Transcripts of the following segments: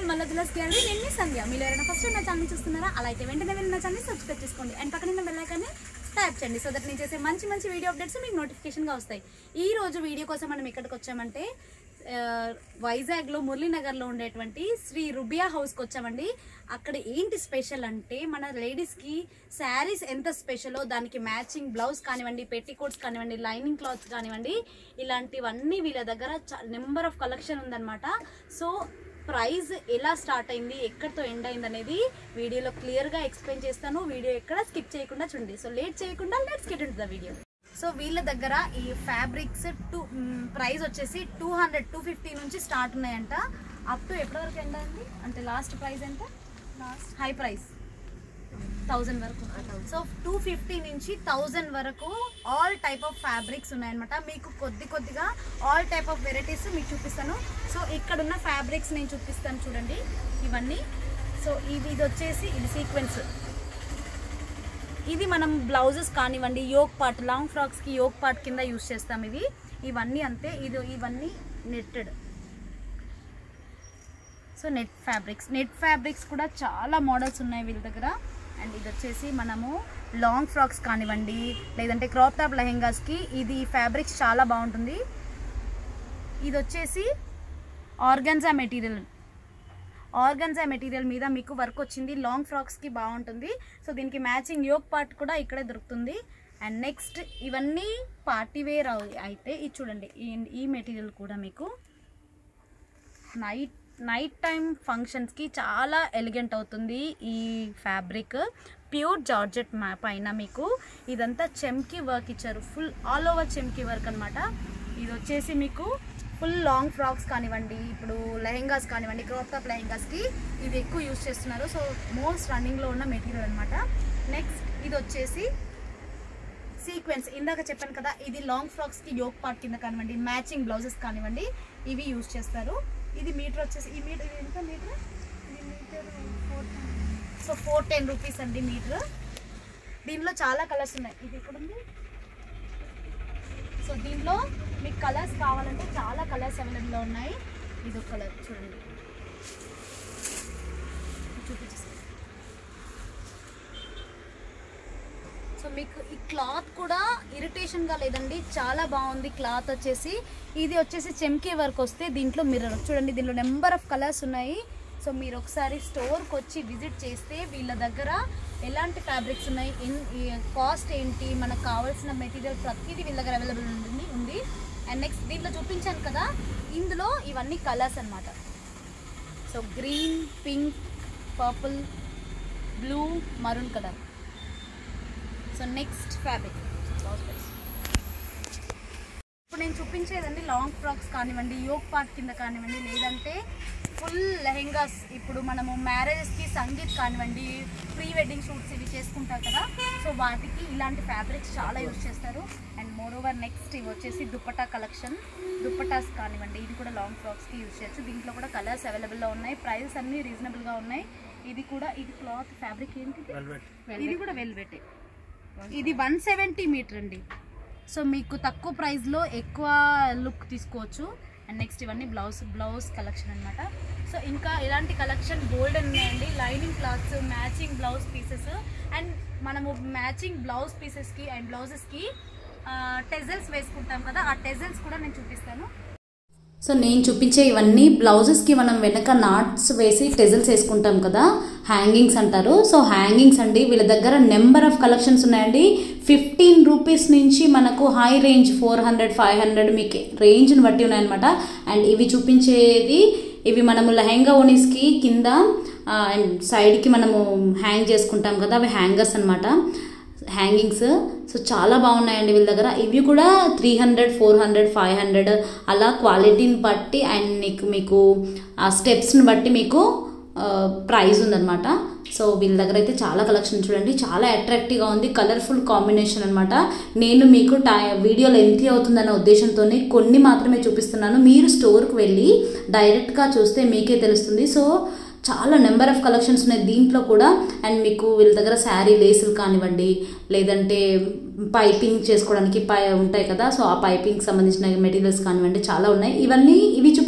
మల్లజులాస్ gallery నేను మీ సంధ్య మీరు ఎవరైనా ఫస్ట్ నా ఛానల్ చూస్తున్నారా అలా అయితే వెంటనే వెళ్ళి నా ఛానల్ సబ్స్క్రైబ్ చేసుకోండి అండ్ పక్కన ఉన్న బెల్ ఐకాన్ని ట్యాప్ చేయండి సో దట్ నేను చేసే మంచి మంచి వీడియో అప్డేట్స్ మీకు నోటిఫికేషన్గా వస్తాయి ఈ రోజు వీడియో కోసం మనం ఇక్కడికి వచ్చామంటే ఆ, వైజాగ్లో మురళీనగర్లో ఉండేటువంటి శ్రీ రుబియా హౌస్కి వచ్చామండి అక్కడ ఏంటి స్పెషల్ అంటే మన లేడీస్కి శారీస్ ఎంత స్పెషలో దానికి మ్యాచింగ్ బ్లౌజ్ కానివ్వండి పెట్టికోట్స్ కానివ్వండి లైనింగ్ క్లాత్స్ కానివ్వండి ఇలాంటివన్నీ వీళ్ళ దగ్గర నెంబర్ ఆఫ్ కలెక్షన్ ఉందన్నమాట సో ప్రైస్ ఎలా స్టార్ట్ అయింది ఎక్కడితో ఎండ్ అయింది అనేది వీడియోలో క్లియర్గా ఎక్స్ప్లెయిన్ చేస్తాను వీడియో ఎక్కడ స్కిప్ చేయకుండా చూడండి సో లేట్ చేయకుండా let's get into the video so వీళ్ళ దగ్గర ఈ ఫ్యాబ్రిక్స్ టూ ప్రైస్ వచ్చేసి టూ హండ్రెడ్ టూ ఫిఫ్టీ నుంచి స్టార్ట్ ఉన్నాయంట అప్ టు ఎప్పటి వరకు ఎండ్ అయింది అంటే లాస్ట్ ప్రైస్ ఎంత లాస్ట్ హై ప్రైస్ థౌజండ్ వరకు సో టూ ఫిఫ్టీ నుంచి థౌజండ్ వరకు ఆల్ టైప్ ఆఫ్ ఫ్యాబ్రిక్స్ ఉన్నాయన్నమాట మీకు కొద్ది కొద్దిగా ఆల్ టైప్ ఆఫ్ వెరైటీస్ మీకు చూపిస్తాను సో ఇక్కడ ఉన్న ఫ్యాబ్రిక్స్ నేను చూపిస్తాను చూడండి ఇవన్నీ సో ఇది ఇది వచ్చేసి ఇది సీక్వెన్స్ ఇది మనం బ్లౌజెస్ కానివ్వండి యోక్ పార్ట్ లాంగ్ ఫ్రాక్స్కి యోక్ పార్ట్ కింద యూస్ చేస్తాం ఇవి ఇవన్నీ అంతే ఇది ఇవన్నీ netted so net fabrics net fabrics కూడా చాలా మోడల్స్ ఉన్నాయి వీళ్ళ దగ్గర అండ్ ఇది వచ్చేసి మనము లాంగ్ ఫ్రాక్స్ కానివ్వండి లేదంటే క్రాప్ టాప్ లెహెంగాస్కి ఇది ఫ్యాబ్రిక్స్ చాలా బాగుంటుంది ఇది వచ్చేసి ఆర్గన్జా మెటీరియల్ ఆర్గన్జా మెటీరియల్ మీద మీకు వర్క్ వచ్చింది లాంగ్ ఫ్రాక్స్కి బాగుంటుంది సో దీనికి మ్యాచింగ్ యోక్ పార్ట్ కూడా ఇక్కడే దొరుకుతుంది అండ్ నెక్స్ట్ ఇవన్నీ పార్టీ వేర్ అయితే ఇది చూడండి ఈ ఈ మెటీరియల్ కూడా మీకు నైట్ నైట్ టైం ఫంక్షన్స్కి చాలా ఎలిగెంట్ అవుతుంది ఈ ఫ్యాబ్రిక్ ప్యూర్ జార్జెట్ మా పైన మీకు ఇదంతా చెమ్కి వర్క్ ఇచ్చారు full all over chamki work అనమాట ఇది వచ్చేసి మీకు ఫుల్ లాంగ్ ఫ్రాక్స్ కానివ్వండి ఇప్పుడు లెహెంగాస్ కానివ్వండి క్రాప్ టాప్ లెహెంగాస్కి ఇది ఎక్కువ యూస్ చేస్తున్నారు సో మోస్ట్ రన్నింగ్లో ఉన్న మెటీరియల్ అనమాట నెక్స్ట్ ఇది వచ్చేసి సీక్వెన్స్ ఇందాక చెప్పాను కదా ఇది లాంగ్ ఫ్రాక్స్ కి యోక్ పార్ట్ కింద కానివ్వండి మ్యాచింగ్ బ్లౌజెస్ కానివ్వండి ఇవి యూజ్ చేస్తారు ఇది మీటర్ వచ్చేసి ఈ మీటర్ ఇది ఎంత మీటర్ ఇది meter so four ten rupees అండి మీటర్ దీనిలో చాలా కలర్స్ ఉన్నాయి ఇది ఎక్కడ ఉంది సో దీనిలో మీకు కలర్స్ కావాలంటే చాలా కలర్స్ అవైలబుల్లో ఉన్నాయి ఇది ఒక కలర్ చూడండి చూపించేస్తాను సో మీకు ఈ క్లాత్ కూడా ఇరిటేషన్గా లేదండి చాలా బాగుంది క్లాత్ వచ్చేసి ఇది వచ్చేసి చెమ్కే వర్క్ వస్తే దీంట్లో మిర్రర్ చూడండి దీనిలో నెంబర్ ఆఫ్ కలర్స్ ఉన్నాయి సో మీరు ఒకసారి స్టోర్కి వచ్చి విజిట్ చేస్తే వీళ్ళ దగ్గర ఎలాంటి ఫ్యాబ్రిక్స్ ఉన్నాయి ఎన్ కాస్ట్ ఏంటి మనకు కావాల్సిన మెటీరియల్ ప్రతిదీ వీళ్ళ దగ్గర అవైలబుల్ ఉంటుంది ఉంది అండ్ నెక్స్ట్ దీంట్లో చూపించాను కదా ఇందులో ఇవన్నీ కలర్స్ అన్నమాట so green pink purple blue maroon colour so next fabric ఇప్పుడు నేను చూపించేదండి లాంగ్ ఫ్రాక్స్ కానివ్వండి యోక్ పార్ట్ కింద కానివ్వండి లేదంటే ఫుల్ లెహెంగాస్ ఇప్పుడు మనము మ్యారేజెస్కి సంగీత్ కానివ్వండి ప్రీ వెడ్డింగ్ షూట్స్ ఇవి చేసుకుంటారు కదా సో వాటికి ఇలాంటి ఫ్యాబ్రిక్స్ చాలా యూజ్ చేస్తారు అండ్ మోర్ ఓవర్ నెక్స్ట్ ఇవి వచ్చేసి దుప్పటా కలెక్షన్ దుప్పటాస్ కానివ్వండి ఇది కూడా లాంగ్ ఫ్రాక్స్కి యూజ్ చేయొచ్చు దీంట్లో కూడా కలర్స్ అవైలబుల్లో ఉన్నాయి ప్రైజెస్ అన్నీ రీజనబుల్గా ఉన్నాయి ఇది కూడా ఇది క్లాత్ ఫ్యాబ్రిక్ ఏంటి ఇది కూడా వెల్వెటే ఇది వన్ సెవెంటీ మీటర్ అండి సో మీకు తక్కువ ప్రైస్లో ఎక్కువ లుక్ తీసుకోవచ్చు అండ్ నెక్స్ట్ ఇవన్నీ బ్లౌజ్ బ్లౌజ్ కలెక్షన్ అనమాట సో ఇంకా ఇలాంటి కలెక్షన్ గోల్డెన్ ఉన్నాయండి lining cloths matching blouse pieces and మనము మ్యాచింగ్ బ్లౌజ్ పీసెస్కి అండ్ బ్లౌజెస్కి టెజల్స్ వేసుకుంటాం కదా ఆ టెజల్స్ కూడా నేను చూపిస్తాను సో నేను చూపించే ఇవన్నీ బ్లౌజెస్కి మనం వెనక నాట్స్ వేసి టెజల్స్ వేసుకుంటాం కదా హ్యాంగింగ్స్ అంటారు సో హ్యాంగింగ్స్ అండి వీళ్ళ దగ్గర నెంబర్ ఆఫ్ కలెక్షన్స్ ఉన్నాయండి ఫిఫ్టీన్ రూపీస్ నుంచి మనకు high range four hundred five hundred మీకు రేంజ్ని బట్టి ఉన్నాయన్నమాట అండ్ ఇవి చూపించేది ఇవి మనము లెహెంగా ఓనీస్కి కింద అండ్ సైడ్కి మనము హ్యాంగ్ చేసుకుంటాం కదా అవి హ్యాంగర్స్ అనమాట హ్యాంగింగ్స్ సో చాలా బాగున్నాయండి వీళ్ళ దగ్గర ఇవి కూడా three hundred four hundred five hundred అలా క్వాలిటీని బట్టి అండ్ నీకు మీకు ఆ స్టెప్స్ని బట్టి మీకు ప్రైస్ ఉందన్నమాట సో వీళ్ళ దగ్గర అయితే చాలా కలెక్షన్ చూడండి చాలా అట్రాక్టివ్గా ఉంది కలర్ఫుల్ కాంబినేషన్ అనమాట నేను మీకు టై వీడియో లెంతీ అవుతుందన్న ఉద్దేశంతోనే కొన్ని మాత్రమే చూపిస్తున్నాను మీరు స్టోర్కి వెళ్ళి డైరెక్ట్గా చూస్తే మీకే తెలుస్తుంది సో చాలా నెంబర్ ఆఫ్ కలెక్షన్స్ ఉన్నాయి దీంట్లో కూడా అండ్ మీకు వీళ్ళ దగ్గర శారీ లేసులు కానివ్వండి లేదంటే పైపింగ్ చేసుకోవడానికి పై ఉంటాయి కదా సో ఆ పైపింగ్ సంబంధించిన మెటీరియల్స్ కానివ్వండి చాలా ఉన్నాయి ఇవన్నీ ఇవి చూపించేది ఇవి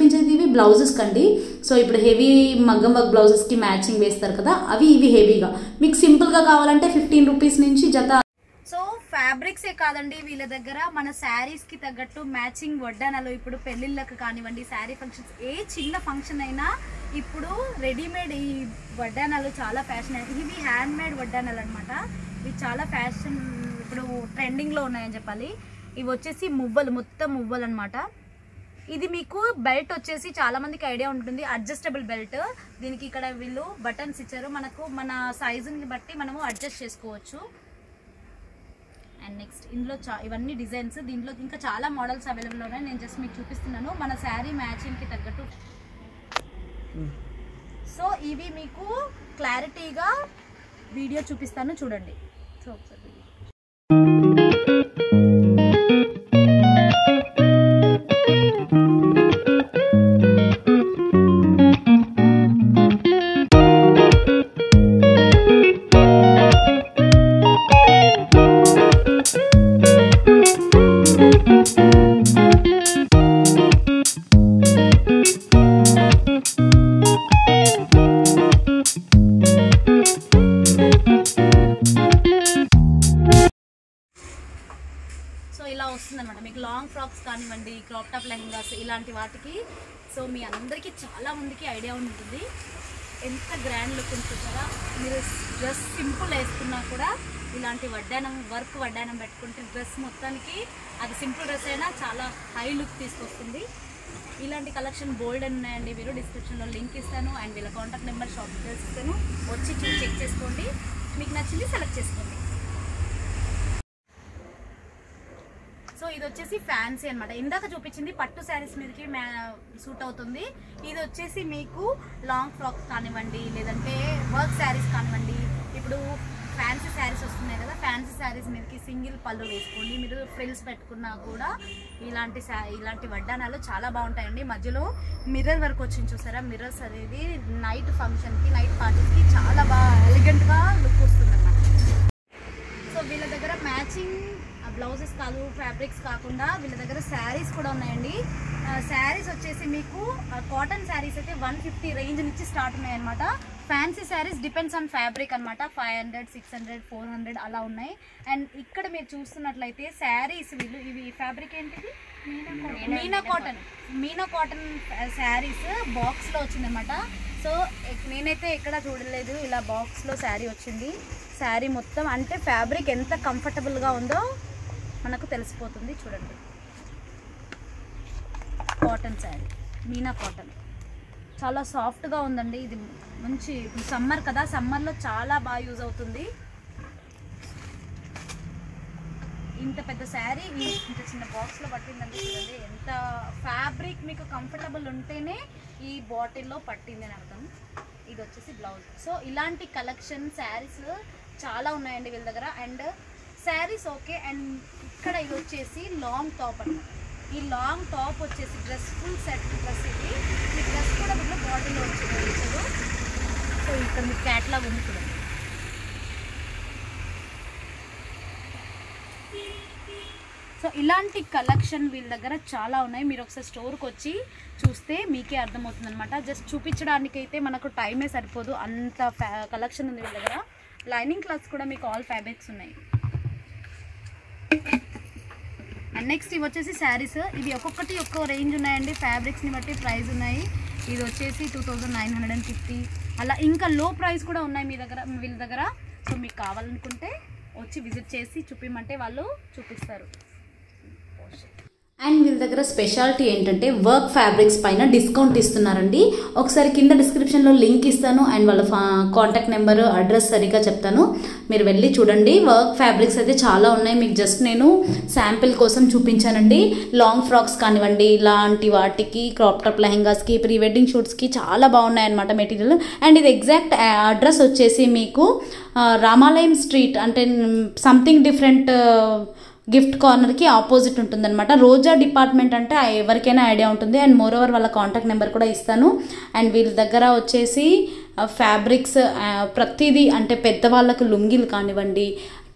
బ్లౌజెస్ కండి సో ఇప్పుడు హెవీ మగ్గం వర్క్ బ్లౌజెస్కి మ్యాచింగ్ వేస్తారు కదా అవి ఇవి హెవీగా మీకు సింపుల్గా కావాలంటే ఫిఫ్టీన్ రూపీస్ నుంచి జత సో ఫ్యాబ్రిక్సే కాదండి వీళ్ళ దగ్గర మన శారీస్ కి తగ్గట్టు మ్యాచింగ్ వడ్డానలు ఇప్పుడు పెళ్లిళ్ళకి కానివ్వండి శారీ ఫంక్షన్స్ ఏ చిన్న ఫంక్షన్ అయినా ఇప్పుడు రెడీమేడ్ ఈ వడ్డానాలు చాలా ఫ్యాషన్ ఇవి హ్యాండ్ మేడ్ వడ్డానాలు అనమాట ఇవి చాలా ఫ్యాషన్ ఇప్పుడు ట్రెండింగ్ లో ఉన్నాయని చెప్పాలి ఇవి వచ్చేసి మువ్వలు మొత్తం మువ్వలు అనమాట ఇది మీకు బెల్ట్ వచ్చేసి చాలా మందికి ఐడియా ఉంటుంది అడ్జస్టబుల్ బెల్ట్ దీనికి ఇక్కడ వీళ్ళు బటన్స్ ఇచ్చారు మనకు మన సైజుని బట్టి మనము అడ్జస్ట్ చేసుకోవచ్చు అండ్ నెక్స్ట్ ఇందులో చా ఇవన్నీ డిజైన్స్ దీంట్లో ఇంకా చాలా మోడల్స్ అవైలబుల్ ఉన్నాయి నేను జస్ట్ మీకు చూపిస్తున్నాను మన శారీ మ్యాచింగ్కి తగ్గట్టు సో ఇవి మీకు క్లారిటీగా వీడియో చూపిస్తాను చూడండి సో ఒకసారి video. సో ఇలా వస్తుంది అనమాట మీకు లాంగ్ ఫ్రాక్స్ కానివ్వండి క్రాప్ టాప్ లెహంగాస్ ఇలాంటి వాటికి సో మీ అందరికీ చాలా మందికి ఐడియా ఉంటుంది ఎంత గ్రాండ్ లుక్ ఉంటుంది కదా మీరు డ్రెస్ సింపుల్ వేసుకున్నా కూడా ఇలాంటి వడ్డానం వర్క్ వడ్డానం పెట్టుకుంటే డ్రెస్ మొత్తానికి అది సింపుల్ డ్రెస్ అయినా చాలా హై లుక్ తీసుకొస్తుంది ఇలాంటి కలెక్షన్ బోల్డ్ అని ఉన్నాయండి మీరు డిస్క్రిప్షన్లో లింక్ ఇస్తాను అండ్ వీళ్ళ కాంటాక్ట్ నెంబర్ షాప్ డీటెయిల్స్ ఇస్తాను వచ్చి చూసి చెక్ చేసుకోండి మీకు నచ్చింది సెలెక్ట్ చేసుకోండి సో ఇది వచ్చేసి ఫ్యాన్సీ అన్నమాట ఇందాక చూపించింది పట్టు శారీస్ మీదకి సూట్ అవుతుంది ఇది వచ్చేసి మీకు లాంగ్ ఫ్రాక్స్ కానివ్వండి లేదంటే వర్క్ శారీస్ కానివ్వండి ఇప్పుడు ఫ్యాన్సీ శారీస్ వస్తున్నాయి కదా ఫ్యాన్సీ శారీస్ మీదకి సింగిల్ పళ్ళు వేసుకోండి మీరు ఫ్రిల్స్ పెట్టుకున్నా కూడా ఇలాంటి శా ఇలాంటి వడ్డానాలు చాలా బాగుంటాయండి మధ్యలో మిర్రర్ వర్క్ వచ్చింది చూసారా మిర్రర్స్ అనేది నైట్ ఫంక్షన్కి నైట్ పార్టీస్కి చాలా బాగా ఎలిగెంట్గా లుక్ వస్తుంది సో వీళ్ళ దగ్గర మ్యాచింగ్ బ్లౌజెస్ కాదు ఫ్యాబ్రిక్స్ కాకుండా వీళ్ళ దగ్గర శారీస్ కూడా ఉన్నాయండి శారీస్ వచ్చేసి మీకు కాటన్ శారీస్ అయితే వన్ ఫిఫ్టీ రేంజ్ నుంచి స్టార్ట్ ఉన్నాయన్నమాట fancy saris depends on fabric అనమాట five hundred six hundred four hundred అలా ఉన్నాయి అండ్ ఇక్కడ మీరు చూస్తున్నట్లయితే శారీస్ వీళ్ళు ఇవి ఫ్యాబ్రిక్ ఏంటిది Meena cotton Meena cotton saris బాక్స్లో వచ్చిందనమాట సో ఎక్- నేనైతే ఎక్కడ చూడలేదు ఇలా బాక్స్లో శారీ వచ్చింది శారీ మొత్తం అంటే ఫ్యాబ్రిక్ ఎంత కంఫర్టబుల్గా ఉందో మనకు తెలిసిపోతుంది చూడండి కాటన్ శారీ మీనా కాటన్ చాలా సాఫ్ట్గా ఉందండి ఇది మంచి సమ్మర్ కదా సమ్మర్లో చాలా బాగా యూజ్ అవుతుంది ఇంత పెద్ద శారీ ఇంత చిన్న బాక్స్లో పట్టిందండి చూడండి ఎంత ఫ్యాబ్రిక్ మీకు కంఫర్టబుల్ ఉంటేనే ఈ బాటిల్లో పట్టింది అని అర్థం ఇది వచ్చేసి బ్లౌజ్ సో ఇలాంటి కలెక్షన్ శారీస్ చాలా ఉన్నాయండి వీళ్ళ దగ్గర అండ్ శారీస్ ఓకే అండ్ ఇక్కడ ఇది వచ్చేసి లాంగ్ టాప్ అన్నమాట ఈ లాంగ్ టాప్ వచ్చేసి డ్రెస్ ఫుల్ సెట్ డ్రెస్ ఇది ఈ డ్రెస్ కూడా వీళ్ళు బాటిల్లో వచ్చింది ఇచ్చారు సో ఇక్కడ మీకు క్యాట్లాగ్ ఉంది చూడండి సో ఇలాంటి కలెక్షన్ వీళ్ళ దగ్గర చాలా ఉన్నాయి మీరు ఒకసారి స్టోర్కి వచ్చి చూస్తే మీకే అర్థమవుతుంది అనమాట జస్ట్ చూపించడానికి అయితే మనకు టైమే సరిపోదు అంత కలెక్షన్ ఉంది వీళ్ళ దగ్గర లైనింగ్ క్లాత్స్ కూడా మీకు ఆల్ ఫ్యాబ్రిక్స్ ఉన్నాయి అండ్ నెక్స్ట్ ఇవి వచ్చేసి శారీస్ ఇవి ఒక్కొక్కటి ఒక్కో రేంజ్ ఉన్నాయండి ఫ్యాబ్రిక్స్ని బట్టి ప్రైస్ ఉన్నాయి ఇది వచ్చేసి two thousand nine hundred and fifty అలా ఇంకా లో ప్రైస్ కూడా ఉన్నాయి మీ దగ్గర వీళ్ళ దగ్గర సో మీకు కావాలనుకుంటే వచ్చి విజిట్ చేసి చూపిమంటే వాళ్ళు చూపిస్తారు అండ్ వీళ్ళ దగ్గర స్పెషాలిటీ ఏంటంటే వర్క్ ఫ్యాబ్రిక్స్ పైన డిస్కౌంట్ ఇస్తున్నారండి ఒకసారి కింద డిస్క్రిప్షన్లో లింక్ ఇస్తాను అండ్ వాళ్ళ కాంటాక్ట్ నెంబర్ అడ్రస్ సరిగ్గా చెప్తాను మీరు వెళ్ళి చూడండి వర్క్ ఫ్యాబ్రిక్స్ అయితే చాలా ఉన్నాయి మీకు జస్ట్ నేను శాంపిల్ కోసం చూపించానండి లాంగ్ ఫ్రాక్స్ కానివ్వండి ఇలాంటి వాటికి క్రాప్ టాప్ లెహెంగాస్కి ప్రీ వెడ్డింగ్ షూట్స్కి చాలా బాగున్నాయి అనమాట మెటీరియల్ అండ్ ఇది ఎగ్జాక్ట్ అడ్రస్ వచ్చేసి మీకు ఆ, రామాలయం స్ట్రీట్ అంటే సంథింగ్ డిఫరెంట్ గిఫ్ట్ కార్నర్కి ఆపోజిట్ ఉంటుందన్నమాట రోజా డిపార్ట్మెంట్ అంటే ఆ ఎవరికైనా ఐడియా ఉంటుంది అండ్ మోర్ ఓవర్ వాళ్ళ కాంటాక్ట్ నెంబర్ కూడా ఇస్తాను అండ్ వీళ్ళ దగ్గర వచ్చేసి ఫ్యాబ్రిక్స్ ప్రతిదీ అంటే పెద్దవాళ్ళకు లుంగీలు కానివ్వండి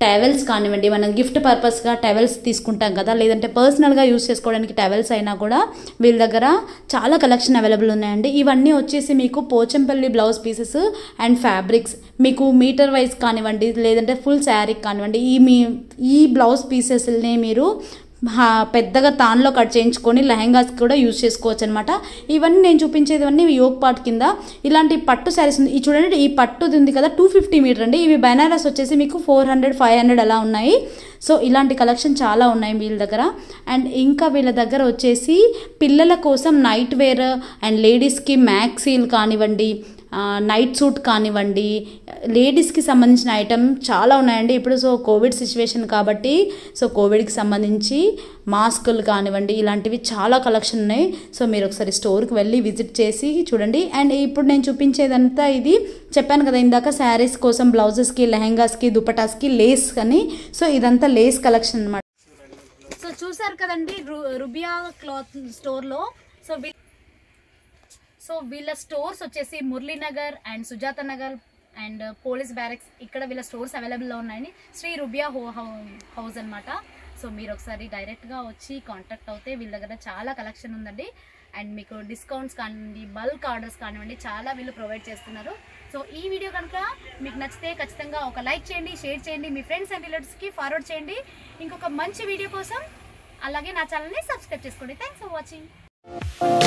టవెల్స్ కానివ్వండి మనం గిఫ్ట్ పర్పస్గా టవెల్స్ తీసుకుంటాం కదా లేదంటే పర్సనల్గా యూస్ చేసుకోవడానికి టవెల్స్ అయినా కూడా వీళ్ళ దగ్గర చాలా కలెక్షన్ అవైలబుల్ ఉన్నాయండి ఇవన్నీ వచ్చేసి మీకు Pochampalli blouse pieces and fabrics మీకు మీటర్ వైజ్ కానివ్వండి లేదంటే ఫుల్ శారీ కానివ్వండి ఈ మీ ఈ బ్లౌజ్ పీసెస్ని మీరు హా, పెద్దగా తాన్లో కట్ చేయించుకొని లెహెంగాస్ కూడా యూజ్ చేసుకోవచ్చు అనమాట ఇవన్నీ నేను చూపించేదివన్నీ యోగ్ పార్ట్ కింద ఇలాంటి పట్టు శారీస్ ఉంది ఈ చూడండి ఈ పట్టుది ఉంది కదా టూ ఫిఫ్టీ మీటర్ అండి ఇవి బెనారస్ వచ్చేసి మీకు ఫోర్ హండ్రెడ్ ఫైవ్ హండ్రెడ్ అలా ఉన్నాయి సో ఇలాంటి కలెక్షన్ చాలా ఉన్నాయి వీళ్ళ దగ్గర అండ్ ఇంకా వీళ్ళ దగ్గర వచ్చేసి పిల్లల కోసం నైట్ వేర్ అండ్ లేడీస్కి మ్యాక్సీల్ కానివ్వండి ఆ, నైట్ సూట్ కానివ్వండి లేడీస్కి సంబంధించిన ఐటమ్ చాలా ఉన్నాయండి ఇప్పుడు సో కోవిడ్ సిచ్యువేషన్ కాబట్టి సో కోవిడ్కి సంబంధించి మాస్కులు కానివ్వండి ఇలాంటివి చాలా కలెక్షన్ ఉన్నాయి సో మీరు ఒకసారి స్టోర్కి వెళ్ళి విజిట్ చేసి చూడండి అండ్ ఇప్పుడు నేను చూపించేదంతా ఇది చెప్పాను కదా ఇందాక శారీస్ కోసం బ్లౌజెస్కి లెహెంగాస్కి దుపటాస్కి లేస్ అని సో ఇదంతా లేస్ కలెక్షన్ అనమాట సో చూసారు కదండి రు- రుబియా క్లాత్ స్టోర్లో సో వీ- సో వీళ్ళ స్టోర్స్ వచ్చేసి Muralinagar and Sujatha Nagar and police barracks ఇక్కడ వీళ్ళ స్టోర్స్ అవైలబుల్లో ఉన్నాయండి శ్రీ రుబియా హో హౌ- హౌస్ అనమాట సో మీరు ఒకసారి డైరెక్ట్గా వచ్చి కాంటాక్ట్ అవుతే వీళ్ళ దగ్గర చాలా కలెక్షన్ ఉందండి అండ్ మీకు డిస్కౌంట్స్ కానివ్వండి బల్క్ ఆర్డర్స్ కానివ్వండి చాలా వీళ్ళు ప్రొవైడ్ చేస్తున్నారు సో ఈ వీడియో కనుక మీకు నచ్చితే ఖచ్చితంగా ఒక లైక్ చేయండి షేర్ చేయండి మీ ఫ్రెండ్స్ అండ్ రిలేటివ్స్కి ఫార్వర్డ్ చేయండి ఇంకొక మంచి వీడియో కోసం అలాగే నా ఛానల్ని సబ్స్క్రైబ్ చేసుకోండి థ్యాంక్స్ ఫర్ వాచింగ్